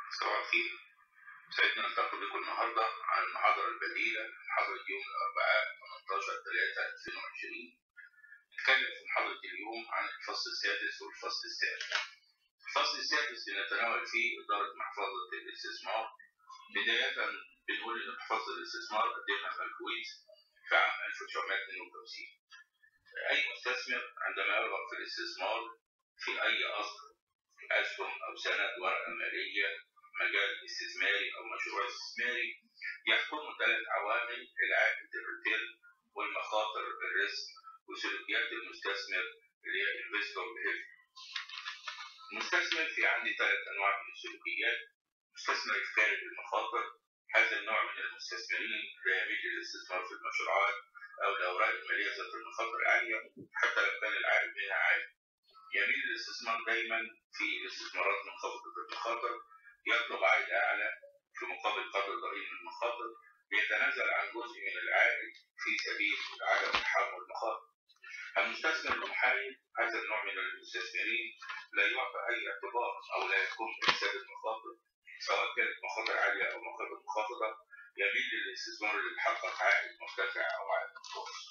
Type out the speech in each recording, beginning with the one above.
صباح الخير سعدنا نلتقي بكم النهارده عن المحاضرة البديلة محاضرة يوم الأربعاء 18 3 2020 نتكلم في محاضرة اليوم عن الفصل السادس والفصل السابع الفصل السادس بنتناول فيه إدارة محفظة الاستثمار بداية بنقول إن محفظة الاستثمار قدمها في الكويت في عام 1952 أي مستثمر عندما يرغب في الاستثمار في أي أصل أسهم أو سند ورقة مالية مجال استثماري أو مشروع استثماري يحكم ثلاث عوامل العائد الريتيل والمخاطر الريسك وسلوكيات المستثمر اللي هي انفستور بيهيفير. المستثمر في عندي ثلاث أنواع من السلوكيات مستثمر خارج المخاطر هذا النوع من المستثمرين لا يميل للاستثمار في المشروعات أو الأوراق المالية ذات المخاطر عالية حتى لو كان العائد منها عالي. يميل للاستثمار دايما في الاستثمارات منخفضة المخاطر يطلب عائد أعلى في مقابل قدر ضئيل من المخاطر يتنازل عن جزء من العائد في سبيل عدم تحمل المخاطر. المستثمر المحايد هذا النوع من المستثمرين لا يعطى أي اعتبار أو لا يقوم بحساب المخاطر سواء كانت مخاطر عالية أو مخاطر منخفضة يميل للاستثمار اللي يحقق عائد مرتفع أو عائد متوسط.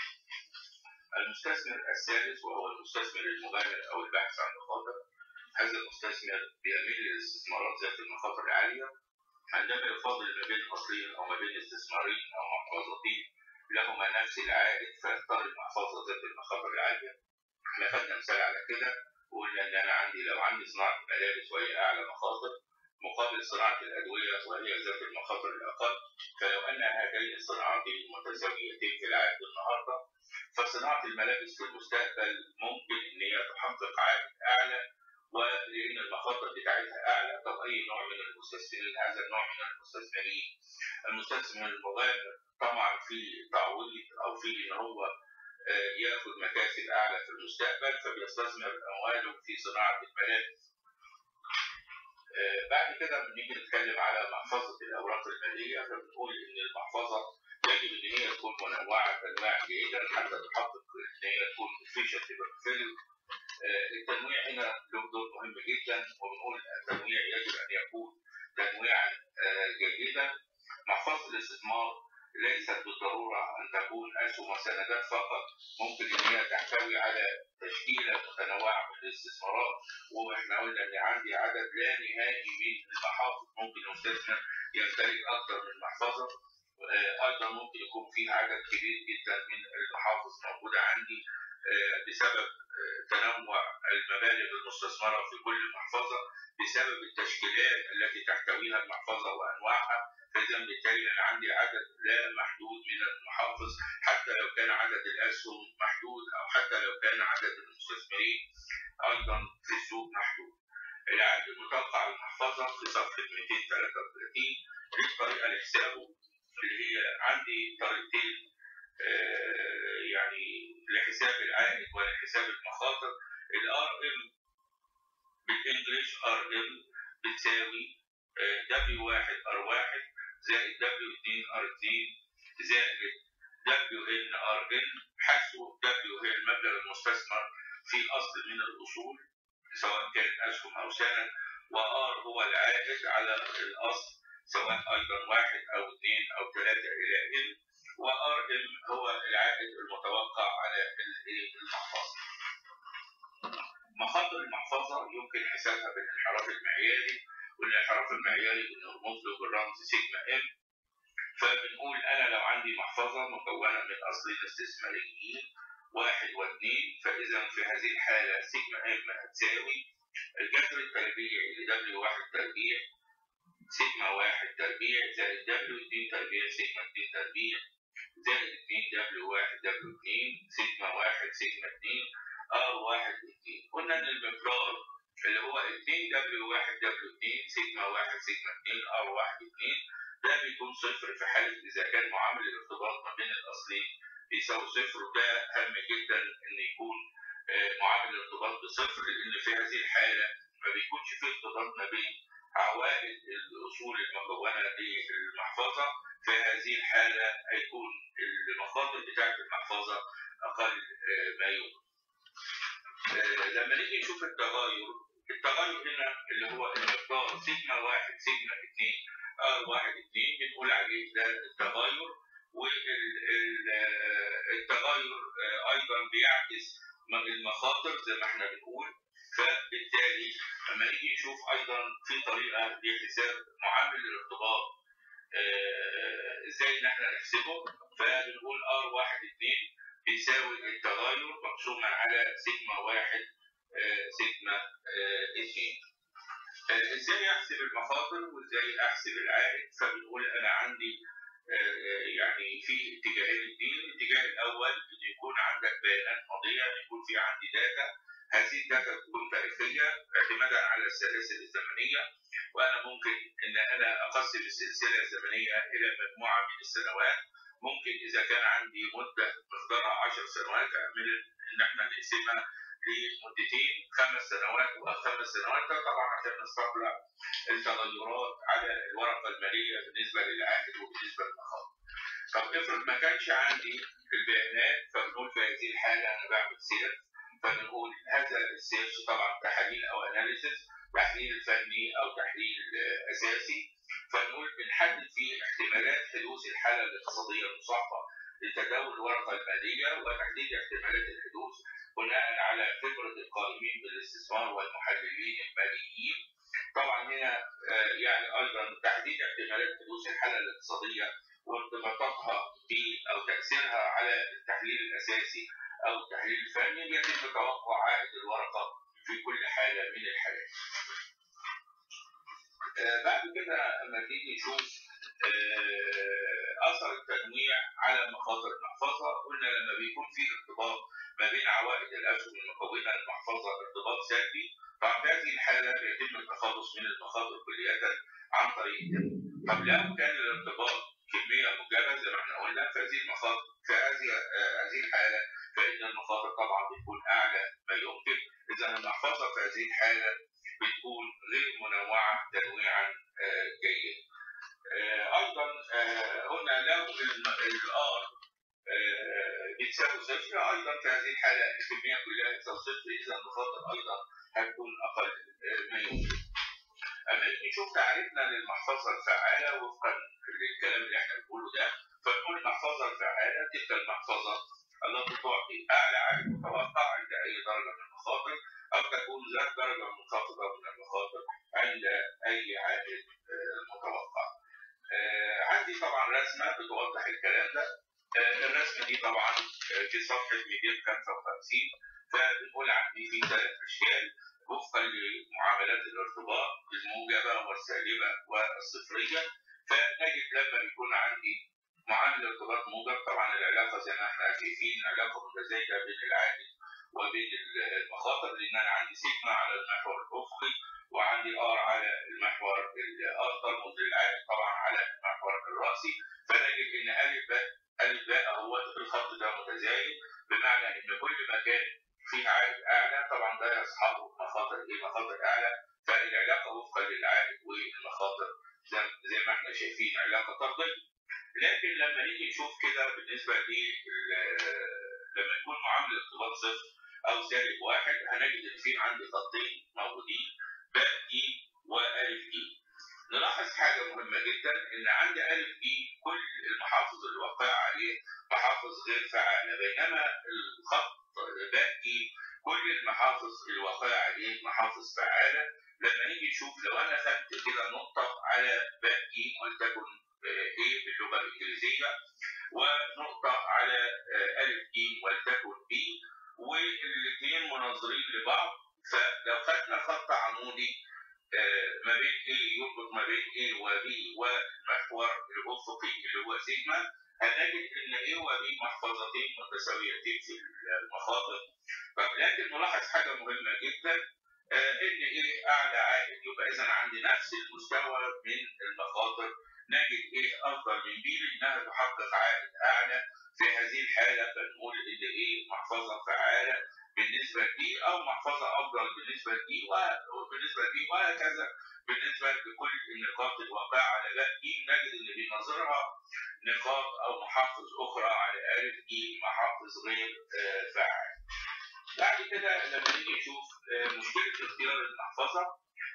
المستثمر الثالث وهو المستثمر المغامر أو الباحث عن مخاطر هذا المستثمر بيميل للاستثمارات ذات المخاطر العالية عندما يفاضل ما بين أصلين أو ما بين استثمارين أو محفظتين لهما نفس العائد فيختار المحفظة ذات المخاطر العالية. احنا خدنا مثال على كده وقلنا إن أنا عندي لو عندي صناعة ملابس وهي أعلى مخاطر مقابل صناعة الأدوية وهي ذات المخاطر الأقل فلو أن هاتين الصناعتين متساويتين في العائد النهاردة فصناعة الملابس في المستقبل ممكن إن هي تحقق عائد أعلى ولأن المخاطر بتاعتها أعلى طب أي نوع من المستثمرين هذا النوع من المستثمرين المستثمر المغامر طبعا في تعويض أو في إن هو ياخد مكاسب أعلى في المستقبل فبيستثمر أمواله في صناعة الملابس. بعد كده بنيجي نتكلم على محفظة الأوراق المالية فبنقول إن المحفظة يجب إن هي تكون منوعة تنويع جيدا حتى تحقق إن هي تكون efficient portfolio التنويع هنا له دور مهم جدا وبنقول التنويع يجب ان يكون تنويعا جيدا محفظه الاستثمار ليست بالضروره ان تكون اسهم وسندات فقط ممكن ان هي تحتوي على تشكيله متنوعه من الاستثمارات واحنا قلنا ان عندي عدد لا نهائي من المحافظ ممكن المستثمر يمتلك اكثر من محفظه ايضا ممكن يكون في عدد كبير جدا من المحافظ موجوده عندي بسبب تنوع المبالغ المستثمرة في كل محفظة بسبب التشكيلات التي تحتويها المحفظة وأنواعها فإذا بالتالي أنا عندي عدد لا محدود من المحافظ حتى لو كان عدد الأسهم محدود أو حتى لو كان عدد المستثمرين أيضا في السوق محدود. العائد المتوقع على المحفظة في صفحة 233 دي طريقة لحسابه اللي هي عندي طريقتين آه يعني لحساب العائد ولحساب المخاطر الار ام بالانجلش ار ام بتساوي دبليو 1 ار 1 زائد دبليو 2 ار 2 زائد دبليو ان ار ان حيث دبليو هي المبلغ المستثمر في اصل من الاصول سواء كان اسهم او سند وار هو العائد على الاصل سواء ايضا واحد او اثنين او ثلاثه الى ان وار ام هو العائد المتوقع على المحفظه. مخاطر المحفظه يمكن حسابها بالانحراف المعياري والانحراف المعياري بنرمز له بالرمز سيجما ام فبنقول انا لو عندي محفظه مكونه من اصلين استثماريين واحد واثنين فاذا في هذه الحاله سيجما ام هتساوي الجذر التربيعي لدبليو واحد تربيع سيجما واحد تربيع زائد دبليو 2 تربيع سيجما 2 تربيع زائد 2 دبليو 1 دبليو 2 سيجما 1 سيجما 2 ار 1 2 قلنا ان المقدار اللي هو 2 دبليو 1 دبليو 2 سيجما 1 سيجما 2 ار 1 2 ده بيكون صفر في حاله اذا كان معامل الارتباط ما بين الاصلين بيساوي صفر وده هام جدا ان يكون معامل الارتباط بصفر لان في هذه الحاله ما بيكونش في ارتباط ما بين عوائد الاصول المكونه للمحفظه في هذه الحاله هيكون المخاطر بتاعت المحفظه اقل ما يمكن. لما نيجي نشوف التغير التغير هنا اللي هو المقدار سيجما واحد سيجما اثنين ار واحد اثنين بنقول عليه ده التغير والتغير ايضا بيعكس المخاطر زي ما احنا بنقول فبالتالي لما نيجي نشوف ايضا في طريقه لحساب معامل الارتباط آه، ازاي ان احنا نحسبه فبنقول ار واحد اثنين بيساوي التغير مقسوما على سيجما واحد آه، سيجما آه، اثنين آه، ازاي احسب المخاطر وازاي احسب العائد فبنقول انا عندي آه، آه، يعني في اتجاهين اثنين الاتجاه الاول ان يكون عندك بيانات ماضيه يكون في عندي داتا هذه الداتا تكون تاريخيه اعتمادا على السلاسل الزمنيه وانا ممكن ان انا اقسم السلسله الزمنيه الى مجموعه من السنوات ممكن اذا كان عندي مده مقدارها 10 سنوات اعمل ان احنا نقسمها لمدتين خمس سنوات وخمس سنوات ده طبعا عشان نستطلع التغيرات على الورقه الماليه بالنسبه للعائد وبالنسبه للمخاطر. طب افرض ما كانش عندي البيانات فبنقول في هذه الحاله انا بعمل سيرش فبنقول هذا السيرش طبعا تحاليل او اناليسيس تحليل فني او تحليل آه، اساسي فنقول بنحدد فيه احتمالات حدوث الحاله الاقتصاديه المصاحبه لتداول الورقه الماليه وتحديد احتمالات الحدوث بناء على خبره القائمين بالاستثمار والمحللين الماليين. طبعا هنا آه، يعني ايضا تحديد احتمالات حدوث الحاله الاقتصاديه وارتباطاتها ب او تاثيرها على التحليل الاساسي او التحليل الفني يتم توقع عائد الورقه في كل حاله من الحالات. آه، بعد كده لما تيجي نشوف آه، اثر التنويع على مخاطر المحفظه قلنا لما بيكون في ارتباط ما بين عوائد الاسهم المكونه للمحفظه ارتباط سلبي ففي هذه الحاله بيتم التخلص من المخاطر كليه عن طريق التنويع. طب لو كان الارتباط كميه موجبه زي ما احنا قلنا فهذه المخاطر في هذه آه، هذه الحاله فان المخاطر طبعا بتكون اعلى ما يمكن اذا المحفظه في هذه الحاله بتكون غير منوعه تنويعا آه، جيد. آه، ايضا آه، قلنا لو الار بتساوي صفر ايضا في هذه الحاله الكميه كلها بتساوي صفر اذا المخاطر ايضا هتكون اقل آه، ما يمكن. اما نيجي نشوف تعريفنا للمحفظه الفعاله وفقا للكلام اللي احنا بنقوله ده فنقول المحفظه الفعاله تلك المحفظه التي تعطي اعلى عائد متوقع عند اي درجه من المخاطر او تكون ذات درجه منخفضه من المخاطر عند اي عائد آه، متوقع. آه، عندي طبعا رسمه بتوضح الكلام ده آه، الرسمه دي طبعا آه، في صفحه 255 فبنقول عندي في ثلاث اشكال وفقا لمعاملات الارتباط الموجبه والسالبه والصفريه فنجد لما بيكون عندي معامل ارتباط موجب طبعا العلاقه زي ما احنا شايفين علاقه متزايده بين العائد وبين المخاطر لان انا عندي سيجما على المحور الافقي وعندي ار على المحور الار ترمز للعائد طبعا على المحور الراسي فنجد ان الف باء الف باء هو الخط ده متزايد بمعنى ان كل ما كان فيه عائد اعلى طبعا ده يصحبه مخاطر ايه مخاطر اعلى فالعلاقه وفقا للعائد والمخاطر زي, زي ما احنا شايفين علاقه طرديه لكن لما نيجي نشوف كده بالنسبه لل لما يكون معامل ارتباط صفر او سالب واحد هنجد ان في عندي خطين موجودين باء اي والف اي نلاحظ حاجه مهمه جدا ان عندي الف اي كل المحافظ اللي واقعه عليه محافظ غير فعاله بينما الخط باء اي كل المحافظ اللي واقعه عليه محافظ فعاله لما نيجي نشوف لو انا خدت كده نقطه على باء اي ولتكن ايه باللغه الانجليزيه ونقطه على آه، الف ج ولتكن بي والاثنين مناظرين لبعض فلو خدنا خط عمودي آه، ما بين A يربط ما بين A و B والمحور الافقي اللي هو سيجما هنجد ان A و B محفظتين متساويتين في المخاطر طب لكن نلاحظ حاجه مهمه جدا آه، ان ايه اعلى عائد يبقى اذا عندي نفس المستوى من المخاطر نجد ايه افضل من بي لانها تحقق عائد اعلى في هذه الحاله فنقول ان ايه محفظه فعاله بالنسبه لدي او محفظه افضل بالنسبه لدي وبالنسبه لدي وهكذا بالنسبه لكل النقاط الواقعه على باء ج نجد ان بينظرها نقاط او محافظ اخرى على الف ج محافظ غير آه، فعال. بعد كده لما نيجي نشوف آه، مشكله اختيار المحفظه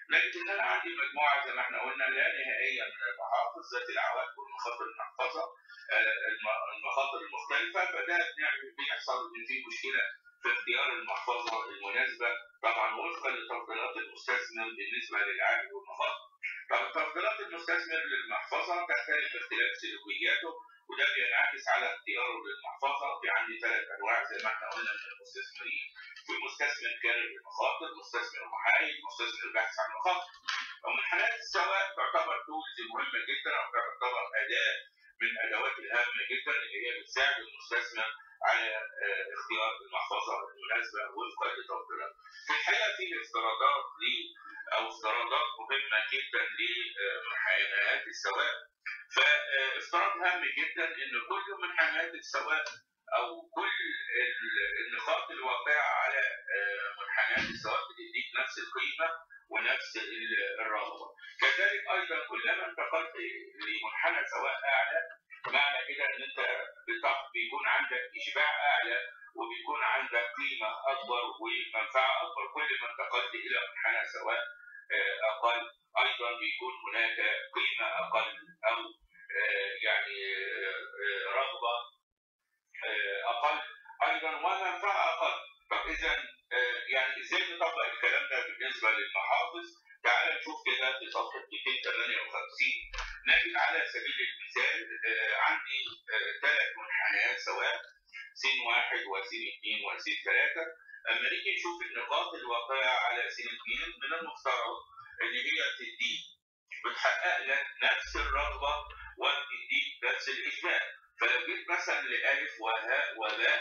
نجد ان انا عندي مجموعه زي ما احنا قلنا لا نهائيه من المحافظ ذات العوائد والمخاطر المحفظه المخاطر المختلفه فده يعني بيحصل ان في مشكله في اختيار المحفظه المناسبه طبعا وفقا لتفضيلات المستثمر بالنسبه للعائد والمخاطر. طب تفضيلات المستثمر للمحفظه تختلف باختلاف سلوكياته وده بينعكس على اختياره للمحفظه في عندي ثلاث انواع زي ما احنا قلنا من المستثمرين في مستثمر كارث المخاطر، مستثمر محايد، مستثمر بحث عن المخاطر. ومنحنيات السواء تعتبر تولز مهمه جدا او تعتبر اداه من الادوات الهامه جدا اللي هي بتساعد المستثمر على اختيار المحفظه المناسبه وفقا لتفضيلات. في الحقيقه في افتراضات ل او افتراضات مهمه جدا لمنحنيات السواء فافتراض هام جدا ان كل منحنيات السواء او كل النقاط الواقعه على منحنيات السواء بتديك نفس القيمه ونفس الرغبه. كذلك ايضا كلما انتقلت لمنحنى سواء اعلى معنى كده ان انت بيكون عندك اشباع اعلى وبيكون عندك قيمه اكبر ومنفعه اكبر كل ما انتقلت الى منحنى سواء اقل ايضا بيكون هناك قيمه اقل او يعني رغبه اقل ايضا ومنفعه اقل طب اذا يعني ازاي نطبق الكلام ده بالنسبه للمحافظ تعال نشوف كده في صفحه 258 نجد على سبيل المثال عندي ثلاث منحنيات سواء س واحد وس اثنين وس ثلاثه اما نيجي نشوف النقاط الواقعه على س اثنين من المفترض ان هي تديك بتحقق لك نفس الرغبه وتديك نفس الاشباع فلو جيت مثلا لالف وهاء وباء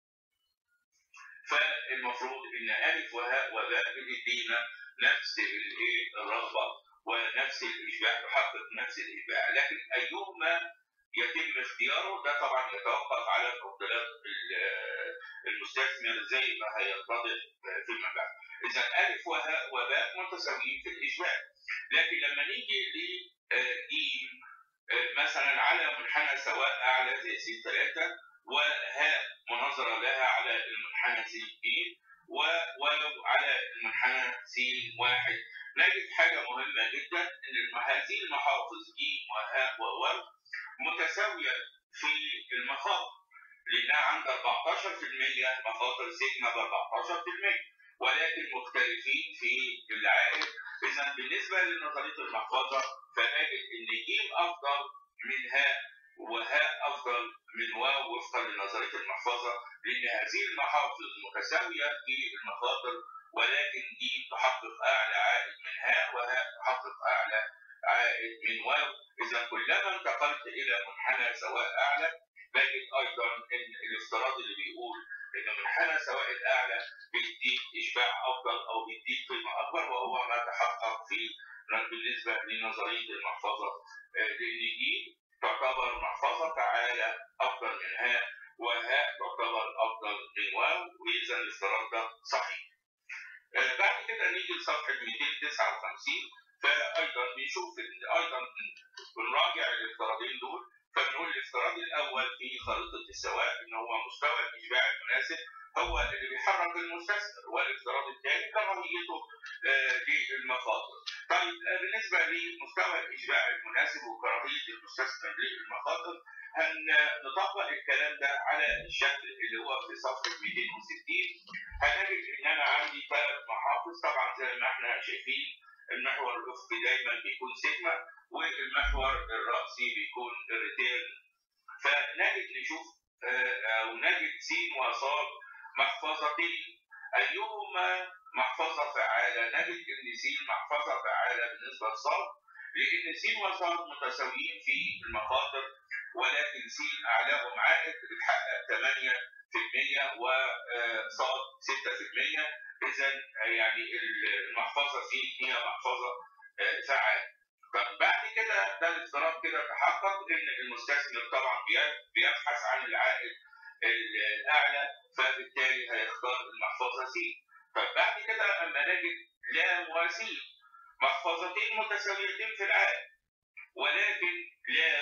فالمفروض ان الف وهاء وباء بتدينا نفس الايه الرغبه ونفس الاشباع تحقق نفس الاشباع لكن ايهما يتم اختياره ده طبعا يتوقف على تفضيلات المستثمر زي ما هيتضح فيما بعد. اذا الف وهاء وباء متساويين في الاشباع لكن لما نيجي ل ج مثلا على منحنى سواء اعلى زي س 3 وهاء مناظره لها على المنحنى س 2 ولو على المنحنى س 1 نجد حاجه مهمه جدا ان هذه المحافظ ج وهاء وواو متساويه في المخاطر لانها عندها 14% مخاطر سيجما ب 14% ولكن مختلفين في العائد اذا بالنسبه لنظريه المحفظه فنجد ان ج افضل من هاء وهاء افضل من واو وفقا لنظريه المحفظه لان هذه المحافظ متساويه في المخاطر ولكن ج تحقق اعلى عائد من هاء وهاء تحقق اعلى عائد من واو اذا كلما انتقلت الى منحنى سواء اعلى نجد ايضا ان الافتراض اللي بيقول ان منحنى سواء الاعلى بيديك اشباع افضل او بيديك قيمه اكبر وهو ما تحقق في بالنسبه لنظريه المحفظه لان دي تعتبر محفظه فعاله افضل من هاء وهاء تعتبر افضل من واو واذا الافتراض ده صحيح. بعد كده نيجي لصفحه 259 فايضا بنشوف ايضا بنراجع الافتراضين دول فبنقول الافتراض الاول في خريطه السواء ان هو مستوى الاشباع المناسب هو اللي بيحرك المستثمر والافتراض الثاني كراهيته للمخاطر. طيب بالنسبه لمستوى الاشباع المناسب وكراهيه المستثمر للمخاطر هنطبق الكلام ده على الشكل اللي هو في صفحه 260 هنجد ان انا عندي ثلاث محافظ طبعا زي ما احنا شايفين المحور الافقي دايما بيكون سيجما والمحور الراسي بيكون الريتيرن فنجد نشوف او نجد س وصاد محفظتين ايهما محفظه فعاله نجد ان س محفظه فعاله بالنسبه لصاد لان س وصاد متساويين في المخاطر ولكن س اعلاهم عائد بتحقق 8% وصاد 6% اذا يعني المحفظه س هي محفظه فعاله طب بعد كده ده الافتراض كده تحقق ان المستثمر طبعا بيبحث عن العائد الاعلى فبالتالي هيختار المحفظه س طب بعد كده اما نجد لام وس محفظتين متساويتين في العائد ولكن لام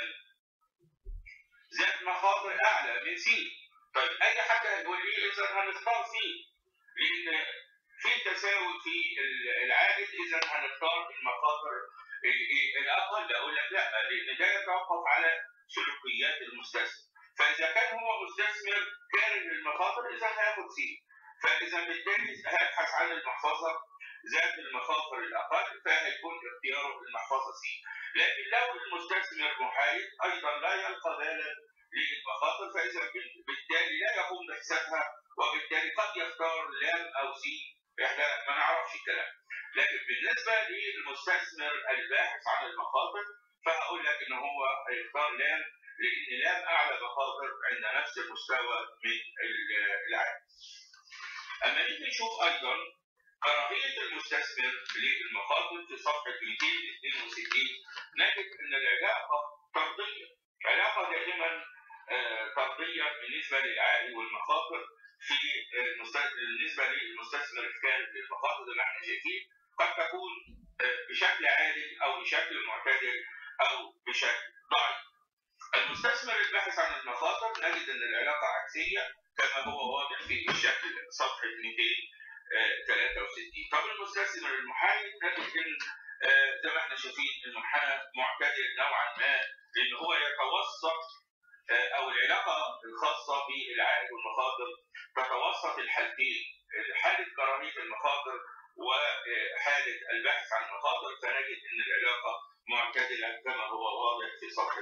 ذات مخاطر اعلى من س طيب اي حد هيقول لي اذا هنختار س لان في تساوي في العائد اذا هنختار المخاطر الاقل اقول لك لا لان ده يتوقف على سلوكيات المستثمر فاذا كان هو مستثمر كاره للمخاطر اذا هياخد سي فاذا بالتالي هيبحث عن المحفظه ذات المخاطر الاقل فهيكون اختياره المحفظه سي لكن لو المستثمر محايد ايضا لا يلقى بالا للمخاطر فاذا بالتالي لا يقوم بحسابها وبالتالي قد يختار لام او سي احنا ما نعرفش الكلام لكن بالنسبه للمستثمر الباحث عن المخاطر فهقول لك ان هو هيختار لام لان لام اعلى مخاطر عند نفس المستوى من العالم. اما نيجي نشوف ايضا كراهيه المستثمر للمخاطر في صفحه 262 نجد ان العلاقه طرديه علاقه دائما طرديه بالنسبه للعائد والمخاطر في بالنسبه للمستثمر الخارج للمخاطر زي ما احنا شايفين قد تكون بشكل عالي او بشكل معتدل او بشكل ضعيف. المستثمر الباحث عن المخاطر نجد ان العلاقه عكسيه كما هو واضح في الشكل صفحه 263 طب المستثمر المحايد نجد ان زي ما احنا شايفين المنحنى معتدل نوعا ما لان هو يتوسط او العلاقه الخاصه بالعائد والمخاطر تتوسط الحالتين حاله كراهيه المخاطر وحاله البحث عن المخاطر فنجد ان العلاقه معتدله كما هو واضح في صفحه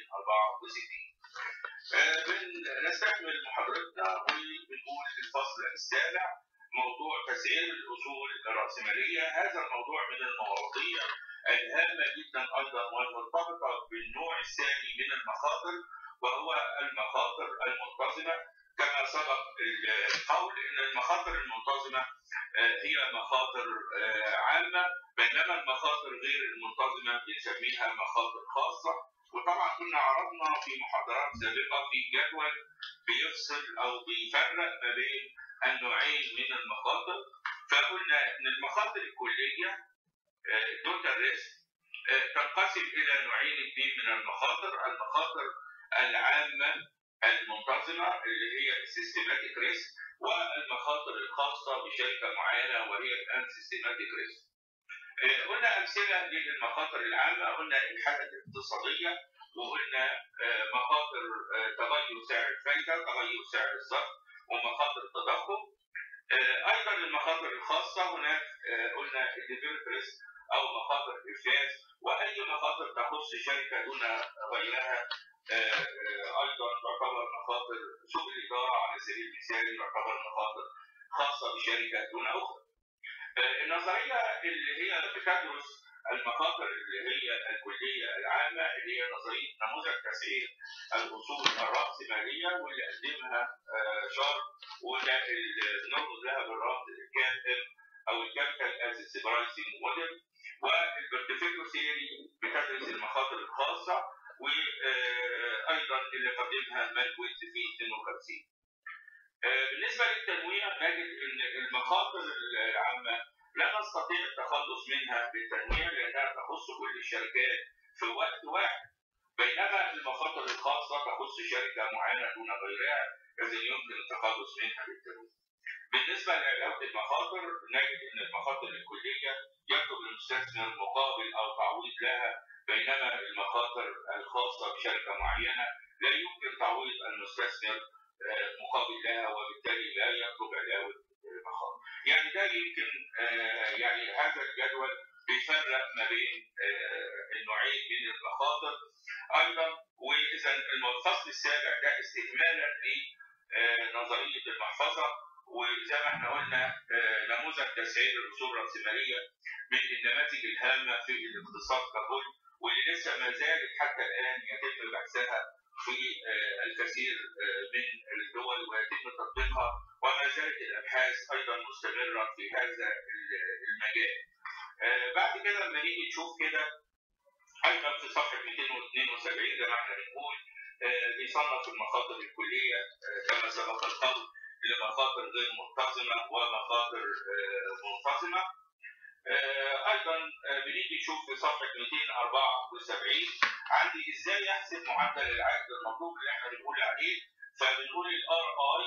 264. بنستكمل محاضرتنا وبنقول في الفصل السابع موضوع تسعير الاصول الراسماليه، هذا الموضوع من المواضيع الهامه جدا ايضا والمرتبطه بالنوع الثاني من المخاطر وهو المخاطر المنتظمه كما سبق القول ان المخاطر المنتظمه هي مخاطر عامه بينما المخاطر غير المنتظمه بنسميها مخاطر خاصه وطبعا كنا عرضنا في محاضرات سابقه في جدول بيفصل او بيفرق ما بين النوعين من المخاطر فقلنا ان المخاطر الكليه توتال ريسك تنقسم الى نوعين اثنين من المخاطر المخاطر العامه المنتظمه اللي هي السيستماتيك ريسك والمخاطر الخاصه بشركه معينه وهي الان سيستماتيك ريسك. قلنا امثله للمخاطر العامه قلنا الحاله الاقتصاديه وقلنا مخاطر تغير سعر الفايده تغير سعر الصرف ومخاطر التضخم ايضا المخاطر الخاصه هناك قلنا الديفيلوب ريسك او مخاطر الافلاس واي مخاطر تخص شركه دون غيرها ايضا تعتبر مخاطر سوء الاداره على سبيل المثال تعتبر مخاطر خاصه بشركه دون اخرى. النظريه اللي هي بتدرس المخاطر اللي هي الكليه العامه اللي هي نظريه نموذج تسعير الاصول الراسماليه واللي قدمها شارب وده نرمز لها بالرمز الكابيتال او الكابيتال اسيتس برايسنج موديل والبورتفوليو ثيوري بتدرس المخاطر الخاصه وايضا اللي قدمها مالكويت في 52 بالنسبه للتنويع نجد ان المخاطر العامه لا نستطيع التخلص منها بالتنويع لانها تخص كل الشركات في وقت واحد بينما المخاطر الخاصه تخص شركه معينه دون غيرها اذا يمكن التخلص منها بالتنويع. بالنسبه لعلاقه المخاطر نجد ان المخاطر الكليه يطلب المستثمر مقابل او تعويض لها بينما المخاطر الخاصه بشركه معينه لا يمكن تعويض المستثمر مقابل لها وبالتالي لا يطلب علاوه المخاطر. يعني ده يمكن يعني هذا الجدول بيفرق ما بين النوعين من المخاطر ايضا واذا الفصل السابع ده استكمالا لنظريه المحفظه وزي ما احنا قلنا نموذج تسعير الاصول الراسماليه من النماذج الهامه في الاقتصاد ككل واللي لسه ما زالت حتى الان يتم بحثها في الكثير من الدول ويتم تطبيقها وما زالت الابحاث ايضا مستمره في هذا المجال. بعد كده لما نيجي نشوف كده ايضا في صفحه 272 زي ما احنا بنقول بيصنف المخاطر الكليه كما سبق القول لمخاطر غير منتظمه ومخاطر منتظمه. ايضا بنيجي نشوف في صفحه 274 عندي ازاي احسب معدل العائد المطلوب اللي احنا بنقول عليه فبنقول الار اي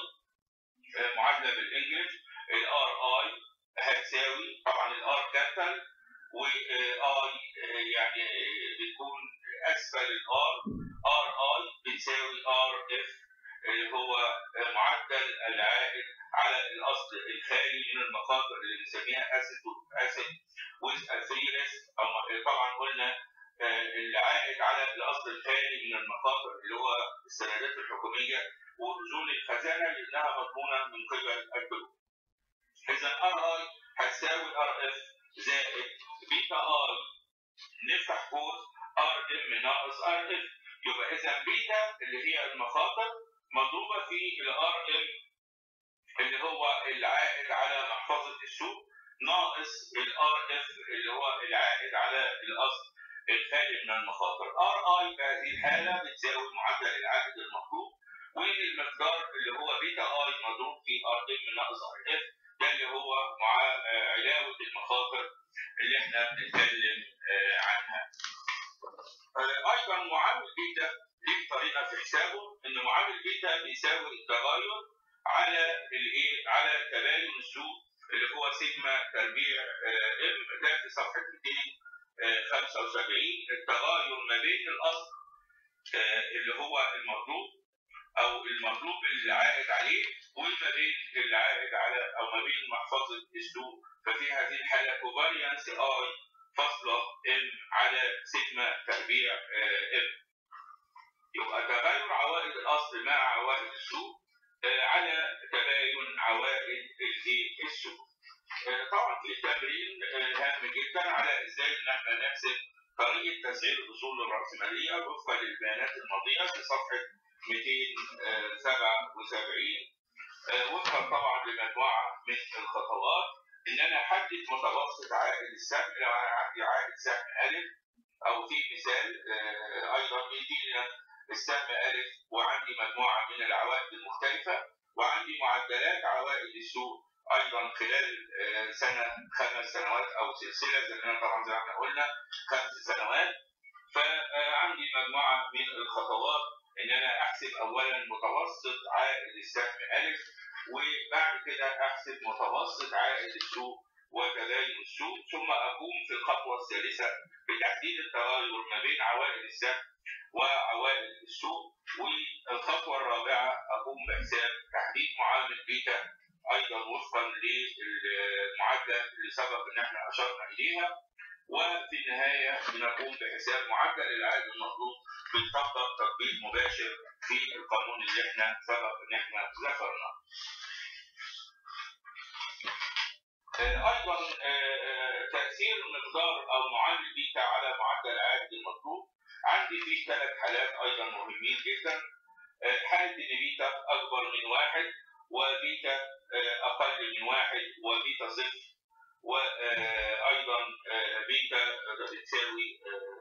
معادله بالانجلش الار اي هتساوي طبعا الار كابيتال واي يعني بتكون اسفل الار ار اي بتساوي ار اف اللي هو معدل العائد على الاصل الخالي من المخاطر اللي بنسميها اسيد اسيد ويز فري ريسك او طبعا قلنا العائد على الاصل الخالي من المخاطر اللي هو السندات الحكوميه واذون الخزانه لانها مضمونه من قبل البنوك. اذا ار اي هتساوي ار اف زائد بيتا اي نفتح قوس ار ام ناقص ار اف يبقى اذا بيتا اللي هي المخاطر مضروبه في الار ام اللي هو العائد على محفظه السوق ناقص الار اف اللي هو العائد على الاصل الخالي من المخاطر ار اي في هذه الحاله بتساوي معدل العائد المطلوب والمقدار اللي هو بيتا اي مضروب في ار ام ناقص ار اف ده اللي هو مع علاوه المخاطر اللي احنا بنتكلم عنها. ايضا معامل بيتا ليه طريقه في حسابه ان معامل بيتا بيساوي التغير على الايه؟ على تباين السوق اللي هو سيجما تربيع ام ده في صفحه 275 التغير ما بين الاصل اللي هو المطلوب او المطلوب اللي عائد عليه وما بين العائد على او ما بين محفظه السوق ففي هذه الحاله كوفاريانس اي فاصله ام على سيجما تربيع ام يبقى تغير عوائد الاصل مع عوائد السوق على تباين عوائد السوق طبعا في التمرين هام جدا على ازاي ان احنا نحسب طريقه تسعير الاصول الراسماليه وفقا للبيانات الماضيه في صفحه 277 وفقا طبعا لمجموعه من الخطوات ان انا احدد متوسط عائد السهم لو انا عندي عائد سهم الف او في مثال ايضا بيدينا السهم الف وعندي مجموعه من العوائد المختلفه وعندي معدلات عوائد السوق ايضا خلال سنه خمس سنوات او سلسله زي طبعا زي ما احنا قلنا خمس سنوات فعندي مجموعه من الخطوات ان انا احسب اولا متوسط عائد السهم الف وبعد كده احسب متوسط عائد السوق وتباين السوق ثم اقوم في الخطوه الثالثه بتحديد التغير ما بين عوائد السهم وعوائد السوق والخطوه الرابعه اقوم بحساب تحديد معامل بيتا ايضا وفقا للمعادله اللي سبق ان احنا اشرنا اليها وفي النهايه بنقوم بحساب معدل العائد المطلوب بنطبق تطبيق مباشر في القانون اللي احنا سبق ان احنا ذكرناه. ايضا تاثير مقدار او معامل بيتا على معدل العائد المطلوب عندي فيه ثلاث حالات ايضا مهمين جدا حاله ان بيتا اكبر من واحد وبيتا اقل من واحد وبيتا صفر وايضا بيتا بتساوي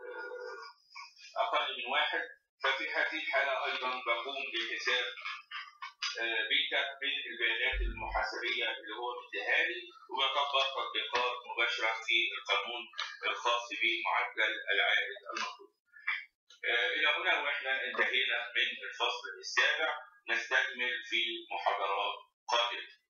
اقل من واحد ففي هذه الحاله ايضا بقوم بحساب بيتا من البيانات المحاسبيه اللي هو مديها لي وبطبق تطبيقات مباشره في القانون الخاص بمعدل العائد المطلوب. الى هنا واحنا انتهينا من الفصل السابع نستكمل في محاضرات قادمه.